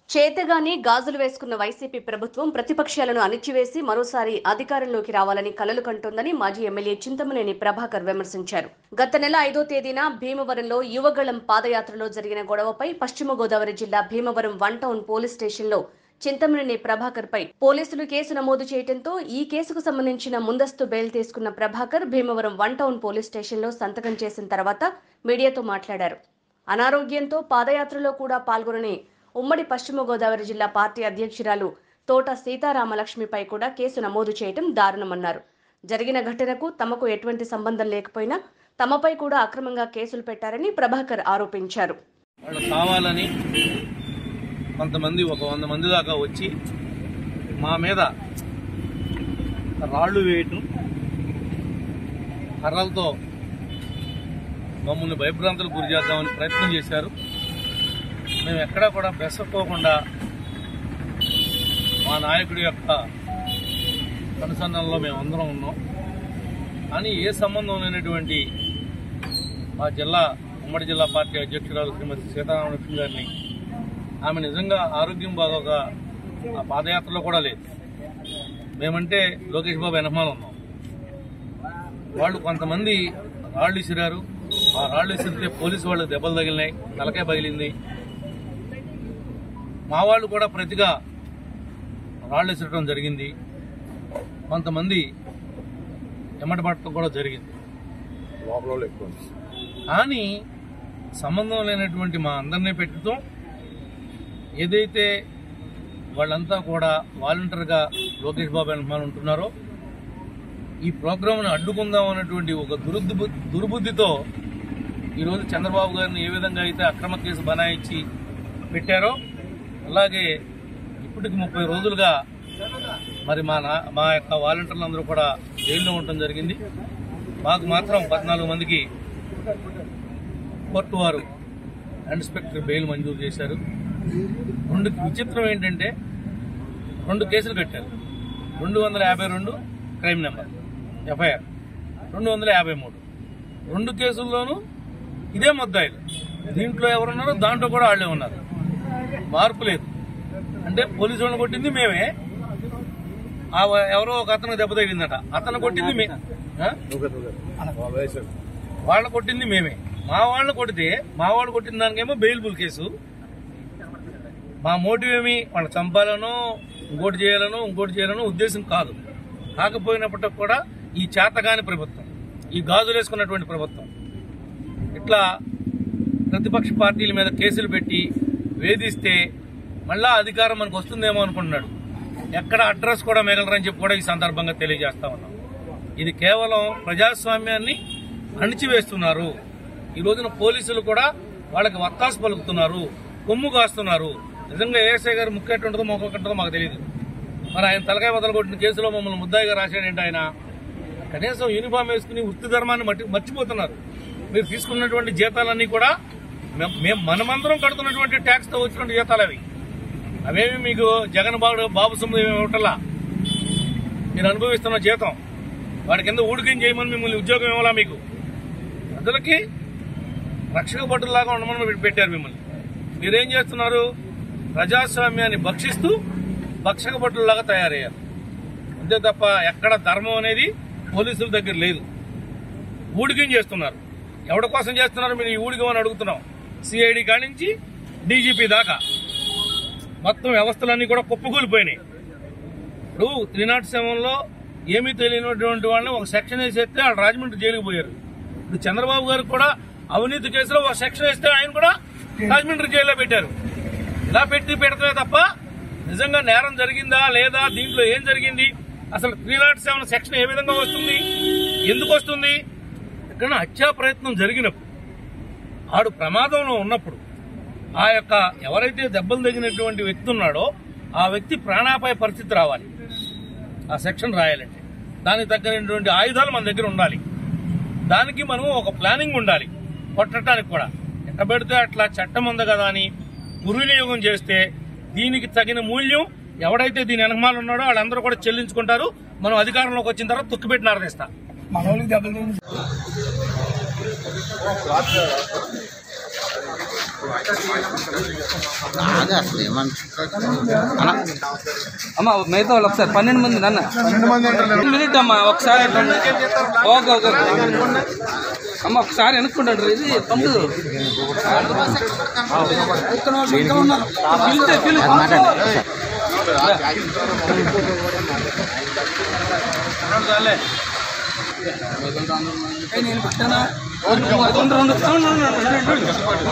చేతగాని గాజులు వేసుకున్న వైసీపీ ప్రభుత్వం ప్రతిపక్షాలను అణిచివేసి మరోసారి అధికారంలోకి రావాలని కలలు కంటోందని మాజీ ఎమ్మెల్యే చింతమనేని ప్రభాకర్ విమర్శించారు గత నెల ఐదో తేదీన భీమవరంలో యువగళం పాదయాత్రలో జరిగిన గొడవపై పశ్చిమ గోదావరి జిల్లా భీమవరం వన్ టౌన్ పోలీస్ స్టేషన్లో చింతమనేని ప్రభాకర్ పై పోలీసులు కేసు నమోదు చేయడంతో ఈ కేసుకు సంబంధించిన ముందస్తు బెయిల్ తీసుకున్న Prabhakar Bhimavaram one town police స్టేషన్లో సంతకం చేసిన తర్వాత మీడియాతో మాట్లాడారు అనారోగ్యంతో పాదయాత్రలో కూడా పాల్గొనని ఉమ్మడి పశ్చిమ గోదావరి జిల్లా పార్టీ అధ్యక్షురాలు తోట సీతారామలక్ష్మిపై కూడా కేసు నమోదు చేయడం దారుణమన్నారు జరిగిన ఘటనకు తమకు ఎటువంటి సంబంధం లేకపోయినా తమపై కూడా అక్రమంగా కేసులు పెట్టారని ప్రభాకర్ ఆరోపించారు వాళ్ళు కావాలని కొంతమంది ఒక వంద మంది దాకా వచ్చి మా మీద రాళ్ళు వేయటం కర్రలతో మమ్మల్ని భయభ్రాంతులకు గురి చేద్దామని ప్రయత్నం చేశారు మేము ఎక్కడా కూడా బెసక్కోకుండా మా నాయకుడి యొక్క అనుసంధానంలో మేము అందరం ఉన్నాం కానీ ఏ సంబంధం లేనటువంటి మా జిల్లా ఉమ్మడి జిల్లా పార్టీ అధ్యక్షురాలు శ్రీమతి సీతారామలక్ష్మి గారిని ఆమె నిజంగా ఆరోగ్యం బాగోక ఆ పాదయాత్రలో కూడా లేదు మేమంటే లోకేష్ బాబు వెనకమాల ఉన్నాం వాళ్ళు కొంతమంది రాళ్ళు విసిరారు ఆ రాళ్ళు విసిరితే పోలీసు వాళ్ళకి దెబ్బలు తగిలినాయి తలకాయ పగిలింది మా వాళ్ళు కూడా ప్రతిగా రాళ్ళు విసరడం జరిగింది కొంతమంది ఎమ్మటపడటం కూడా జరిగింది కానీ సంబంధం లేనటువంటి మా అందరినీ పెట్టుతూ ఏదైతే వాళ్ళంతా కూడా వాలంటీర్గా లోకేష్ బాబు వెనకమాల ఉంటున్నారో ఈ ప్రోగ్రామ్ను అడ్డుకుందాం అన్నటువంటి ఒక దురుద్దు దుర్బుద్ధితో ఈరోజు చంద్రబాబు గారిని ఏ విధంగా అయితే అక్రమ కేసు బనాయించి పెట్టారో అలాగే ఇప్పటికి ముప్పై రోజులుగా మరి మా నా మా యొక్క వాలంటీర్లు అందరూ కూడా జైల్లో ఉండటం జరిగింది మాకు మాత్రం పద్నాలుగు మందికి కోర్టు వారు ఇన్స్పెక్టర్ బెయిల్ మంజూరు చేశారు రెండు విచిత్రం ఏంటంటే రెండు కేసులు కట్టారు రెండు వందల యాభై రెండు క్రైమ్ నెంబర్ ఎఫ్ఐఆర్ రెండు వందల యాభై మూడు రెండు కేసుల్లోనూ ఇదే ముద్దాయిలు దీంట్లో ఎవరున్నారో దాంట్లో కూడా వాళ్ళే ఉన్నారు మార్పు లేదు అంటే పోలీసు వాళ్ళని కొట్టింది మేమే ఆ ఎవరో ఒక అతను దెబ్బ తగిలిందట అతను కొట్టింది మే ఆ? వాళ్ళ కొట్టింది మేమే మా వాళ్ళని కొడితే మా వాళ్ళు కొట్టిన దానికేమో బెయిల్బుల్ కేసు మా మోటివ్ ఏమి వాళ్ళని చంపాలనో ఇంకోటి చేయాలనో ఇంకోటి చేయాలనో ఉద్దేశం కాదు కాకపోయినప్పటికి కూడా ఈ చేతగాని ప్రభుత్వం ఈ గాజులు వేసుకున్నటువంటి ప్రభుత్వం ఇట్లా ప్రతిపక్ష పార్టీల మీద కేసులు పెట్టి వేధిస్తే మళ్ళా అధికారం మనకు వస్తుందేమో అనుకుంటున్నాడు ఎక్కడ అడ్రస్ కూడా మిగలరని చెప్పి కూడా ఈ సందర్భంగా తెలియజేస్తా ఉన్నాం ఇది కేవలం ప్రజాస్వామ్యాన్ని అణిచివేస్తున్నారు ఈ రోజున పోలీసులు కూడా వాళ్ళకి వత్తాసు పలుకుతున్నారు కొమ్ము కాస్తున్నారు నిజంగా ఏఎస్ఐ గారు ముక్కెట్టు ఉంటుందో మొక్కొక్కటుందో మాకు తెలియదు మరి ఆయన తలకాయ వదలు కొట్టిన కేసులో మమ్మల్ని ముద్దాయిగా రాశాడేంటి ఆయన కనీసం యూనిఫామ్ వేసుకుని వృత్తి ధర్మాన్ని మట్టి మర్చిపోతున్నారు మీరు తీసుకున్నటువంటి జీతాలన్నీ కూడా మేం- మేము మనమందరం కడుతున్నటువంటి ట్యాక్స్ తో వచ్చినటువంటి జీతాలు అవి అవేమి మీకు జగన్ బాబు బాబు సొమ్ము ఏమి ఇవ్వటల్లా మీరు అనుభవిస్తున్న జీతం వాడి కింద ఊడికం చేయమని మిమ్మల్ని ఉద్యోగం ఇవ్వాలా మీకు ప్రజలకి రక్షక భటుల్లాగా ఉండమని పె- పెట్టారు మిమ్మల్ని మీరేం చేస్తున్నారు ప్రజాస్వామ్యాన్ని భక్షిస్తూ భక్షక భటుల్లాగా తయారయ్యారు అంతే తప్ప ఎక్కడ ధర్మం అనేది పోలీసుల దగ్గర లేదు ఊడికం చేస్తున్నారు ఎవరి కోసం చేస్తున్నారు మీరు ఈ ఊడికం అని అడుగుతున్నాం సిఐడి కాడి నుంచి డీజీపీ దాకా మొత్తం వ్యవస్థలన్నీ కూడా కుప్పకూలిపోయినాయి ఇప్పుడు త్రీ నాట్ సెవెన్లో ఏమీ తెలియనటువంటి వాళ్ళని ఒక సెక్షన్ వేసేస్తే వాళ్ళు రాజమండ్రి జైలుకి పోయారు ఇప్పుడు చంద్రబాబు గారు కూడా అవినీతి కేసులో ఒక సెక్షన్ వేస్తే ఆయన కూడా రాజమండ్రి జైల్లో పెట్టారు ఇలా పెట్టి పెడతామే తప్ప నిజంగా నేరం జరిగిందా లేదా దీంట్లో ఏం జరిగింది అసలు త్రీ నాట్ సెవెన్ సెక్షన్ ఏ విధంగా వస్తుంది ఎందుకు వస్తుంది ఇక్కడ హత్యా ప్రయత్నం జరిగినప్పుడు ఆడు ప్రమాదంలో ఉన్నప్పుడు ఆ యొక్క ఎవరైతే దెబ్బలు తగినటువంటి వ్యక్తి ఉన్నాడో ఆ వ్యక్తి ప్రాణాపాయ పరిస్థితి రావాలి ఆ సెక్షన్ రాయాలంటే దానికి తగ్గినటువంటి ఆయుధాలు మన దగ్గర ఉండాలి దానికి మనం ఒక ప్లానింగ్ ఉండాలి కొట్టడానికి కూడా ఎక్కడ పెడితే అట్లా చట్టం ఉంది కదా అని దుర్వినియోగం చేస్తే దీనికి తగిన మూల్యం ఎవడైతే దీని వెనకమాల ఉన్నాడో వాళ్ళందరూ కూడా చెల్లించుకుంటారు మనం అధికారంలోకి వచ్చిన తర్వాత తుక్కిపెట్టి నారదీస్తా మనోళ్ళకి దెబ్బలు అదే అసలు ఏమనుకుంటారు అమ్మ మిగతా వాళ్ళు ఒకసారి పన్నెండు మంది నాన్న మినిట్ అమ్మా ఒకసారి అట్లా ఓకే ఓకే అమ్మ ఒకసారి వెనుక్కుంటాడు ఇది తమ్ముడు పిలిస్తే పిలు నేను పట్టానా రెండు రెండు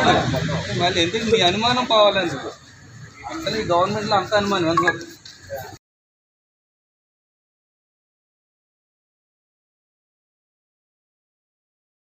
మళ్ళీ ఎందుకు మీ అనుమానం పోవాలని అసలు ఈ గవర్నమెంట్లో అంత అనుమానం ఎందుకు